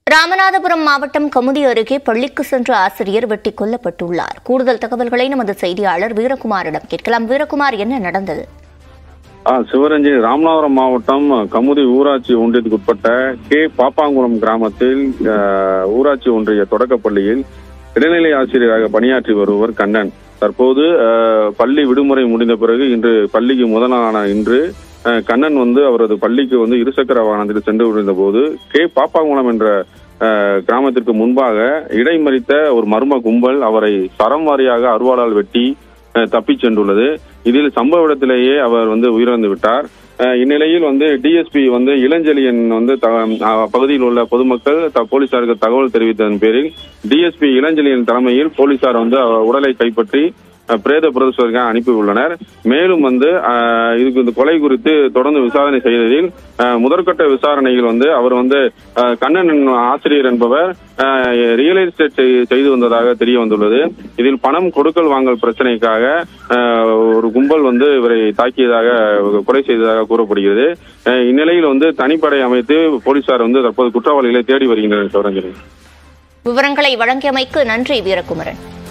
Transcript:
ராமநாதபுரம் மாவட்டம் கமுதி அருகே பள்ளிக்கு சென்ற ஆசிரியர் வெட்டி கொல்லப்பட்டுள்ளார் கூடுதல் தகவல்களை நமது செய்தியாளர் வீரகுமாரிடம் கேட்கலாம் வீரகுமார் என்ன நடந்தது ஆ சிவரஞ்சனி ராமநாதபுரம் மாவட்டம் கமுதி ஊராட்சி ஒன்றியத்துக்கு உட்பட்ட கே பாப்பாங்குளம் கிராமத்தில் ஆ, ஊராட்சி ஒன்றிய தொடக்கப் பள்ளியில் இடைநிலை ஆசிரியராக பணியாற்றி வருபவர் கண்ணன் தற்போது ஆ, பள்ளி விடுமுறை முடிந்த பிறகு இன்று பள்ளிக்கு முதல் நாளான இன்று ஆ, கண்ணன் வந்து அவரது பள்ளிக்கு வந்து இருசக்கர வாகனத்தில் சென்று கொண்டிருந்த போது கே பாப்பாங்குளம் என்ற ஆ, கிராமத்திற்கு முன்பாக இடைமறித்த ஒரு மர்ம கும்பல் அவரை சரம் வாரியாக அருவாளால் வெட்டி அஹ், தப்பிச் சென்றுள்ளது இதில் சம்பவ இடத்திலேயே அவர் வந்து உயிரிழந்து விட்டார் அஹ், இந்நிலையில் வந்து டிஎஸ்பி வந்து இளஞ்செழியன் வந்து த- அஹ், பகுதியில் உள்ள பொதுமக்கள் த- போலீசாருக்கு தகவல் தெரிவித்ததன் பேரில் டிஎஸ்பி இளஞ்செழியன் தலைமையில் போலீசார் வந்து அவர் உடலை கைப்பற்றி அஹ், பிரேத பிரதேசத்திற்கு அனுப்பி உள்ளனர் மேலும் வந்து அஹ், இதுக்கு இந்த கொலை குறித்து தொடர்ந்து விசாரணை செய்ததில் அஹ், முதற்கட்ட விசாரணையில் வந்து அவர் வந்து அஹ், கண்ணன் என்னும் ஆசிரியர் என்பவர் ரியல் எஸ்டேட் செய்- செய்து வந்ததாக தெரிய வந்துள்ளது இதில் பணம் கொடுக்கல் வாங்கல் பிரச்சனைக்காக அஹ், ஒரு கும்பல் வந்து இவரை தாக்கியதாக கொலை செய்ததாக கூறப்படுகிறது அஹ், இந்நிலையில் வந்து தனிப்படை அமைத்து போலீசார் வந்து தற்போது குற்றவாளிகளை தேடி வருகின்றனர் சிவரஞ்சனி விவரங்களை வழங்கியமைக்கு நன்றி வீரகுமரன்